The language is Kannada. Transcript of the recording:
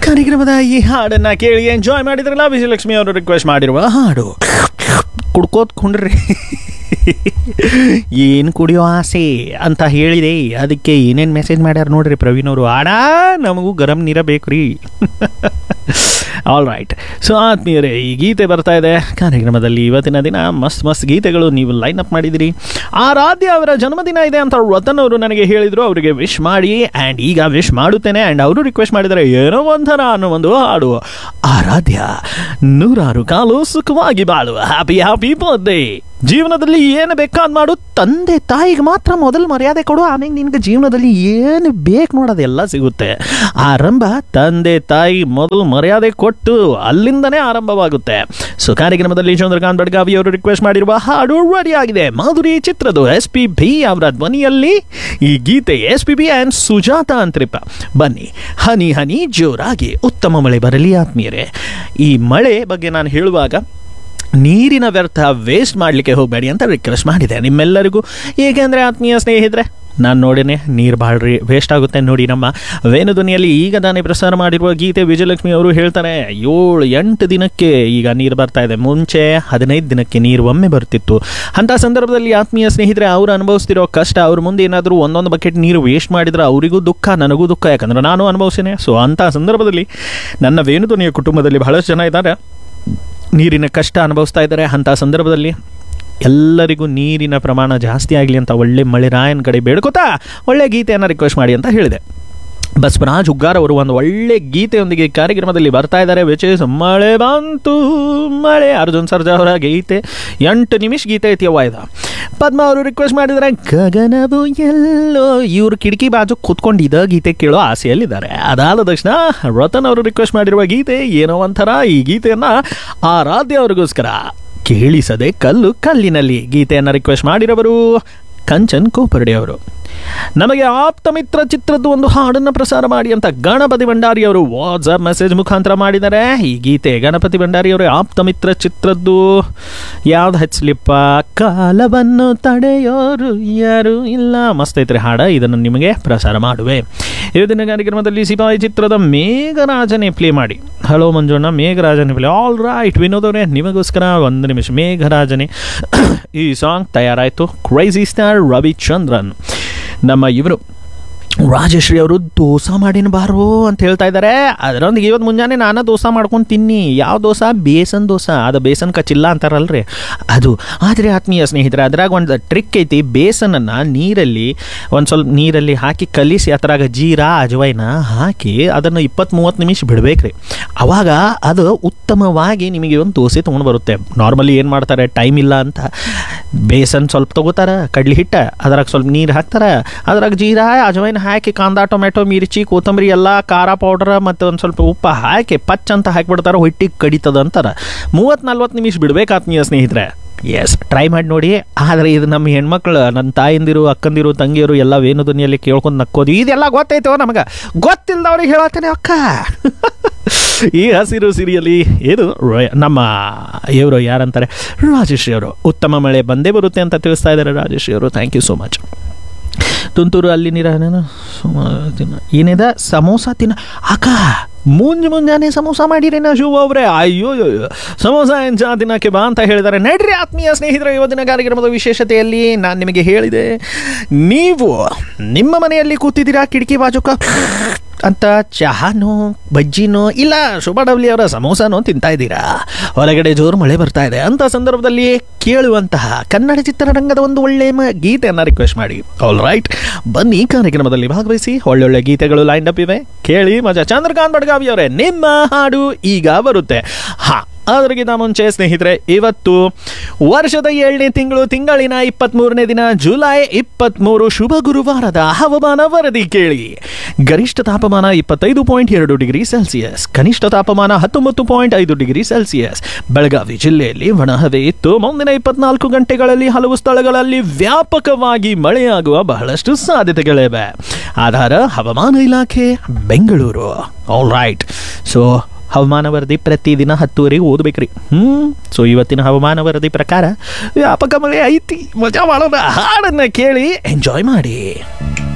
ಕಾರ್ಯಕ್ರಮದ ಈ ಹಾಡನ್ನ ಕೇಳಿ ಎಂಜಾಯ್ ಮಾಡಿದ್ರಲ್ಲ ವಿಜಯಲಕ್ಷ್ಮಿ ಅವರು ರಿಕ್ವೆಸ್ಟ್ ಮಾಡಿರುವ ಹಾಡು ಕುಡ್ಕೋತ್ ಕುಂಡ್ರಿ ಏನು ಕುಡಿಯೋ ಆಸೆ ಅಂತ ಹೇಳಿದೆ ಅದಕ್ಕೆ ಏನೇನು ಮೆಸೇಜ್ ಮಾಡ್ಯಾರ ನೋಡ್ರಿ ಪ್ರವೀಣ್ ಅವರು ಆಡ ನಮಗೂ ಗರಂ ನೀರ ಬೇಕು ರೀ ಆಲ್ ರೈಟ್ ಸೊ ಆತ್ಮೀಯರೇ ಈ ಗೀತೆ ಬರ್ತಾ ಇದೆ ಕಾರ್ಯಕ್ರಮದಲ್ಲಿ ಇವತ್ತಿನ ದಿನ ಮಸ್ತ್ ಮಸ್ತ್ ಗೀತೆಗಳು ನೀವು ಲೈನ್ ಅಪ್ ಮಾಡಿದಿರಿ ಆರಾಧ್ಯ ಅವರ ಜನ್ಮದಿನ ಇದೆ ಅಂತ ರತನ್ ಅವರು ನನಗೆ ಹೇಳಿದರು ಅವರಿಗೆ ವಿಶ್ ಮಾಡಿ ಆ್ಯಂಡ್ ಈಗ ವಿಶ್ ಮಾಡುತ್ತೇನೆ ಆ್ಯಂಡ್ ಅವರು ರಿಕ್ವೆಸ್ಟ್ ಮಾಡಿದರೆ ಏನೋ ಒಂಥರ ಅನ್ನೋ ಒಂದು ಹಾಡು ಆರಾಧ್ಯ ನೂರಾರು ಕಾಲು ಸುಖವಾಗಿ ಬಾಳು ಹ್ಯಾಪಿ ಹ್ಯಾಪಿ ಬರ್ತ್ಡೇ ಜೀವನದಲ್ಲಿ ಏನು ಬೇಕಾದ್ ಮಾಡು ತಂದೆ ತಾಯಿಗೆ ಮಾತ್ರ ಮೊದಲು ಮರ್ಯಾದೆ ಕೊಡು ಆಮೇಲೆ ನಿನ್ಗೆ ಜೀವನದಲ್ಲಿ ಏನು ಬೇಕು ನೋಡೋದೆಲ್ಲ ಸಿಗುತ್ತೆ ಆರಂಭ ತಂದೆ ತಾಯಿ ಮೊದಲು ಮರ್ಯಾದೆ ಕೊಟ್ಟು ಅಲ್ಲಿಂದನೇ ಆರಂಭವಾಗುತ್ತೆ ಸೊ ಕಾರ್ಯಕ್ರಮದಲ್ಲಿ ಚಂದ್ರಕಾಂತ್ ಬಡ್ಗಾವಿ ಅವರು ರಿಕ್ವೆಸ್ಟ್ ಮಾಡಿರುವ ಹಾಡು ರೆಡಿ ಆಗಿದೆ ಮಾಧುರಿ ಚಿತ್ರದ ಎಸ್ ಪಿ ಬಿ ಅವರ ಧ್ವನಿಯಲ್ಲಿ ಈ ಗೀತೆ S P B and Sujatha ಅಂತ್ರಿಪ ಬನ್ನಿ ಹನಿ ಹನಿ ಜೋರಾಗಿ ಉತ್ತಮ ಮಳೆ ಬರಲಿ ಆತ್ಮೀಯರೇ ಈ ಮಳೆ ಬಗ್ಗೆ ನಾನು ಹೇಳುವಾಗ ನೀರಿನ ವ್ಯರ್ಥ ವೇಸ್ಟ್ ಮಾಡಲಿಕ್ಕೆ ಹೋಗಬೇಡಿ ಅಂತ ರಿಕ್ವೆಸ್ಟ್ ಮಾಡಿದೆ ನಿಮ್ಮೆಲ್ಲರಿಗೂ ಏಕೆಂದರೆ ಆತ್ಮೀಯ ಸ್ನೇಹಿತರೆ ನಾನು ನೋಡೇನೆ ನೀರು ಭಾಳ ವೇಸ್ಟ್ ಆಗುತ್ತೆ ನೋಡಿ ನಮ್ಮ ವೇಣುಧ್ವನಿಯಲ್ಲಿ ಈಗ ತಾನೇ ಪ್ರಸಾರ ಮಾಡಿರುವ ಗೀತೆ ವಿಜಯಲಕ್ಷ್ಮಿ ಅವರು ಹೇಳ್ತಾರೆ ಏಳು ಎಂಟು ದಿನಕ್ಕೆ ಈಗ ನೀರು ಬರ್ತಾ ಇದೆ ಮುಂಚೆ ಹದಿನೈದು ದಿನಕ್ಕೆ ನೀರು ಒಮ್ಮೆ ಬರ್ತಿತ್ತು ಅಂಥ ಸಂದರ್ಭದಲ್ಲಿ ಆತ್ಮೀಯ ಸ್ನೇಹಿತರೆ ಅವರು ಅನುಭವಿಸ್ತಿರೋ ಕಷ್ಟ ಅವ್ರ ಮುಂದೆ ಏನಾದರೂ ಒಂದೊಂದು ಬಕೆಟ್ ನೀರು ವೇಸ್ಟ್ ಮಾಡಿದ್ರೆ ಅವರಿಗೂ ದುಃಖ ನನಗೂ ದುಃಖ ಯಾಕಂದ್ರೆ ನಾನು ಅನುಭವಿಸಿನೇ ಸೊ ಅಂಥ ಸಂದರ್ಭದಲ್ಲಿ ನನ್ನ ವೇಣುಧ್ವನಿಯ ಕುಟುಂಬದಲ್ಲಿ ಬಹಳಷ್ಟು ಜನ ಇದ್ದಾರೆ ನೀರಿನ ಕಷ್ಟ ಅನುಭವಿಸ್ತಾ ಇದ್ದಾರೆ ಅಂಥ ಸಂದರ್ಭದಲ್ಲಿ ಎಲ್ಲರಿಗೂ ನೀರಿನ ಪ್ರಮಾಣ ಜಾಸ್ತಿ ಆಗಲಿ ಅಂತ ಒಳ್ಳೆ ಮಳೆ ರಾಯನ ಕಡೆ ಬೇಡ್ಕೋತಾ ಒಳ್ಳೆ ಗೀತೆಯನ್ನು ರಿಕ್ವೆಸ್ಟ್ ಮಾಡಿ ಅಂತ ಹೇಳಿದೆ ಬಸವರಾಜ್ ಹುಗ್ಗಾರ್ ಅವರು ಒಂದು ಒಳ್ಳೆ ಗೀತೆಯೊಂದಿಗೆ ಕಾರ್ಯಕ್ರಮದಲ್ಲಿ ಬರ್ತಾ ಇದ್ದಾರೆ ವಿಚ್ ಇಸ್ ಮಳೆ ಬಂತು ಮಳೆ ಅರ್ಜುನ್ ಸರ್ಜಾ ಅವರ ಗೀತೆ ಎಂಟು ನಿಮಿಷ ಗೀತೆ ಐತಿಯವ್ವ ಇದು ಪದ್ಮ ಅವರು ರಿಕ್ವೆಸ್ಟ್ ಮಾಡಿದರೆ ಗಗನವು ಎಲ್ಲೋ ಇವರು ಕಿಟಕಿ ಬಾಜು ಕೂತ್ಕೊಂಡು ಇದ ಗೀತೆ ಕೇಳೋ ಆಸೆಯಲ್ಲಿದ್ದಾರೆ ಅದಾದ ತಕ್ಷಣ ರತನ್ ಅವರು ರಿಕ್ವೆಸ್ಟ್ ಮಾಡಿರುವ ಗೀತೆ ಏನೋ ಒಂಥರ ಈ ಗೀತೆಯನ್ನು ಆರಾಧ್ಯ ಅವ್ರಿಗೋಸ್ಕರ ಕೇಳಿಸದೆ ಕಲ್ಲು ಕಲ್ಲಿನಲ್ಲಿ ಗೀತೆಯನ್ನು ರಿಕ್ವೆಸ್ಟ್ ಮಾಡಿರೋರು ಕಂಚನ್ ಕೋಪರ್ಡೆ ಅವರು ನಮಗೆ ಆಪ್ತ ಮಿತ್ರ ಚಿತ್ರದ್ದು ಒಂದು ಹಾಡನ್ನು ಪ್ರಸಾರ ಮಾಡಿ ಅಂತ ಗಣಪತಿ ಭಂಡಾರಿ ಅವರು ವಾಟ್ಸಪ್ ಮೆಸೇಜ್ ಮುಖಾಂತರ ಮಾಡಿದ್ದಾರೆ ಈ ಗೀತೆ ಗಣಪತಿ ಭಂಡಾರಿ ಅವರು ಆಪ್ತ ಮಿತ್ರ ಚಿತ್ರದ್ದು ಯಾವ್ದು ಹಚ್ಚಲಿಪ್ಪ ಕಾಲವನ್ನು ತಡೆಯೋರು ಯಾರು ಇಲ್ಲ ಮಸ್ತ್ ಐತ್ರಿ ಹಾಡ ಇದನ್ನು ನಿಮಗೆ ಪ್ರಸಾರ ಮಾಡುವೆ ಇವತ್ತಿನ ಕಾರ್ಯಕ್ರಮದಲ್ಲಿ ಸಿಪಾಯಿ ಚಿತ್ರದ ಮೇಘರಾಜನೇ ಪ್ಲೇ ಮಾಡಿ hello Manjanna Megharajane play all right Vinod ಅವರೇ ನಿಮಗೋಸ್ಕರ ಒಂದು ನಿಮಿಷ ಮೇಘರಾಜನೇ ಈ ಸಾಂಗ್ ತಯಾರಾಯಿತು ಕ್ರೈಸಿ ಸ್ಟಾರ್ ರವಿಚಂದ್ರನ್ ನಮ್ಮ ಇವರು ರಾಜಶ್ರೀ ಅವರು ದೋಸೆ ಮಾಡಿನ ಬಾರೋ ಅಂತ ಹೇಳ್ತಾ ಇದ್ದಾರೆ ಅದರೊಂದಿಗೆ ಇವತ್ತು ಮುಂಜಾನೆ ನಾನು ದೋಸೆ ಮಾಡ್ಕೊಂಡು ತಿನ್ನಿ ಯಾವ ದೋಸೆ ಬೇಸನ್ ದೋಸೆ ಅದು ಬೇಸನ್ ಕಚ್ಚಿಲ್ಲ ಅಂತಾರಲ್ರಿ ಅದು ಆದರೆ ಆತ್ಮೀಯ ಸ್ನೇಹಿತರೆ ಅದ್ರಾಗ ಒಂದು ಟ್ರಿಕ್ ಐತಿ ಬೇಸನನ್ನು ನೀರಲ್ಲಿ ಒಂದು ಸ್ವಲ್ಪ ನೀರಲ್ಲಿ ಹಾಕಿ ಕಲಿಸಿ ಅದ್ರಾಗ ಜೀರಾ ಅಜವೈನ ಹಾಕಿ ಅದನ್ನು ಇಪ್ಪತ್ತು ಮೂವತ್ತು ನಿಮಿಷ ಬಿಡಬೇಕ್ರಿ ಅವಾಗ ಅದು ಉತ್ತಮವಾಗಿ ನಿಮಗೆ ಒಂದು ದೋಸೆ ತೊಗೊಂಡು ಬರುತ್ತೆ ನಾರ್ಮಲಿ ಏನು ಮಾಡ್ತಾರೆ ಟೈಮ್ ಇಲ್ಲ ಅಂತ ಬೇಸನ್ ಸ್ವಲ್ಪ ತೊಗೋತಾರೆ ಕಡ್ಲಿ ಹಿಟ್ಟ ಅದ್ರಾಗ ಸ್ವಲ್ಪ ನೀರು ಹಾಕ್ತಾರೆ ಅದ್ರಾಗ ಜೀರಾ ಅಜವೈನ ಹಾಕಿ ಕಾಂದ ಟೊಮೆಟೊ ಮಿರ್ಚಿ ಕೊತ್ತಂಬರಿ ಎಲ್ಲ ಖಾರ ಪೌಡ್ರ್ ಮತ್ತು ಒಂದು ಸ್ವಲ್ಪ ಉಪ್ಪು ಹಾಕಿ ಪಚ್ ಅಂತ ಹಾಕಿಬಿಡ್ತಾರೆ ಹೊಟ್ಟಿಗೆ ಕಡಿತದ ಅಂತಾರೆ ಮೂವತ್ತು ನಲ್ವತ್ತು ನಿಮಿಷ ಬಿಡ್ಬೇಕು ಆತ್ಮೀಯ ಸ್ನೇಹಿತರೆ ಎಸ್ ಟ್ರೈ ಮಾಡಿ ನೋಡಿ ಆದರೆ ಇದು ನಮ್ಮ ಹೆಣ್ಮಕ್ಳು ನನ್ನ ತಾಯಿಂದಿರು ಅಕ್ಕಂದಿರು ತಂಗಿಯರು ಎಲ್ಲ ವೇಣು ಧ್ವನಿಯಲ್ಲಿ ಕೇಳ್ಕೊಂಡು ನಕ್ಕೋದು ಇದೆಲ್ಲ ಗೊತ್ತೈತೋ ನಮಗೆ ಗೊತ್ತಿಲ್ಲದವ್ರಿಗೆ ಹೇಳತ್ತೇನೆ ಅಕ್ಕ ಈ ಹಸಿರು ಸಿರಿಯಲಿ ಇದು ರ- ನಮ್ಮ ಇವರು ಯಾರಂತಾರೆ ರಾಜಶ್ರೀ ಅವರು ಉತ್ತಮ ಮಳೆ ಬಂದೇ ಬರುತ್ತೆ ಅಂತ ತಿಳಿಸ್ತಾ ಇದ್ದಾರೆ ರಾಜಶ್ರೀ ಅವರು ಥ್ಯಾಂಕ್ ಯು ಸೋ ಮಚ್ ತುಂತುರು ಅಲ್ಲಿ ನೀರ ಏನೇನು ಸುಮ- ತಿನ್ನ ಏನಿದೆ ಸಮೋಸ ತಿನ್ನ ಅಕ್ಕ ಮುಂಜ್ ಮುಂಜಾನೆ ಸಮೋಸ ಮಾಡಿರೇನ ಶಿವ ಅವರೇ ಅಯ್ಯೋ ಅಯ್ಯೋ ಸಮೋಸ ಎಂಚ ತಿನ್ನಕ್ಕೆ ಬಾ ಅಂತ ಹೇಳಿದ್ದಾರೆ ನಡ್ರಿ ಆತ್ಮೀಯ ಸ್ನೇಹಿತರೆ ಇವತ್ತಿನ ಕಾರ್ಯಕ್ರಮದ ವಿಶೇಷತೆಯಲ್ಲಿ ನಾನು ನಿಮಗೆ ಹೇಳಿದೆ ನೀವು ನಿಮ್ಮ ಮನೆಯಲ್ಲಿ ಕೂತಿದ್ದೀರಾ ಕಿಟಕಿ ಬಾಜುಕ ಅಂತ ಚಹಾನೋ ಬಜ್ಜಿನೋ ಇಲ್ಲ ಶೋಭಾ ಡಬ್ಲಿ ಅವರ ಸಮೋಸನೋ ತಿಂತಾ ಇದ್ದೀರಾ ಹೊರಗಡೆ ಜೋರು ಮಳೆ ಬರ್ತಾ ಇದೆ ಅಂತ ಸಂದರ್ಭದಲ್ಲಿ ಕೇಳುವಂತಹ ಕನ್ನಡ ಚಿತ್ರರಂಗದ ಒಂದು ಒಳ್ಳೆಯ ಮ- ಗೀತೆಯನ್ನು ರಿಕ್ವೆಸ್ಟ್ ಮಾಡಿ ಆಲ್ ರೈಟ್ ಬನ್ನಿ ಕಾರ್ಯಕ್ರಮದಲ್ಲಿ ಭಾಗವಹಿಸಿ ಒಳ್ಳೊಳ್ಳೆ ಗೀತೆಗಳು ಲೈನ್ ಅಪ್ ಇವೆ ಕೇಳಿ ಮಜಾ ಚಂದ್ರಕಾಂತ್ ಬಡ್ಗಾವಿ ಅವರೇ ನಿಮ್ಮ ಹಾಡು ಈಗ ಬರುತ್ತೆ ಹಾ ಅದರಿಗಿಂತ ಮುಂಚೆ ಸ್ನೇಹಿತರೆ ಇವತ್ತು ವರ್ಷದ ಏಳನೇ ತಿಂಗಳು ತಿಂಗಳಿನ ಇಪ್ಪತ್ತ್ಮೂರನೇ ದಿನ ಜುಲೈ ಇಪ್ಪತ್ತ್ಮೂರು ಶುಭ ಗುರುವಾರದ ಹವಾಮಾನ ವರದಿ ಕೇಳಿ ಗರಿಷ್ಠ ತಾಪಮಾನ ಇಪ್ಪತ್ತೈದು ಪಾಯಿಂಟ್ ಎರಡು ಡಿಗ್ರಿ ಸೆಲ್ಸಿಯಸ್ ಕನಿಷ್ಠ ತಾಪಮಾನ ಹತ್ತೊಂಬತ್ತು ಪಾಯಿಂಟ್ ಐದು ಡಿಗ್ರಿ ಸೆಲ್ಸಿಯಸ್ ಬೆಳಗಾವಿ ಜಿಲ್ಲೆಯಲ್ಲಿ ಒಣಹವೆ ಇತ್ತು ಮುಂದಿನ ಇಪ್ಪತ್ನಾಲ್ಕು ಗಂಟೆಗಳಲ್ಲಿ ಹಲವು ಸ್ಥಳಗಳಲ್ಲಿ ವ್ಯಾಪಕವಾಗಿ ಮಳೆಯಾಗುವ ಬಹಳಷ್ಟು ಸಾಧ್ಯತೆಗಳಿವೆ ಆಧಾರ ಹವಾಮಾನ ಇಲಾಖೆ ಬೆಂಗಳೂರು ಆಲ್ ರೈಟ್ ಸೊ ಹವಾಮಾನ ವರದಿ ಪ್ರತಿದಿನ ಹತ್ತುವರೆಗೆ ಓದಬೇಕ್ರಿ ಹ್ಞೂ ಸೊ ಇವತ್ತಿನ ಹವಾಮಾನ ವರದಿ ಪ್ರಕಾರ ವ್ಯಾಪಕ ಮಳೆ ಐತಿ ಮಜಾ ಮಾಡೋಣ ಹಾಡನ್ನು ಕೇಳಿ ಎಂಜಾಯ್ ಮಾಡಿ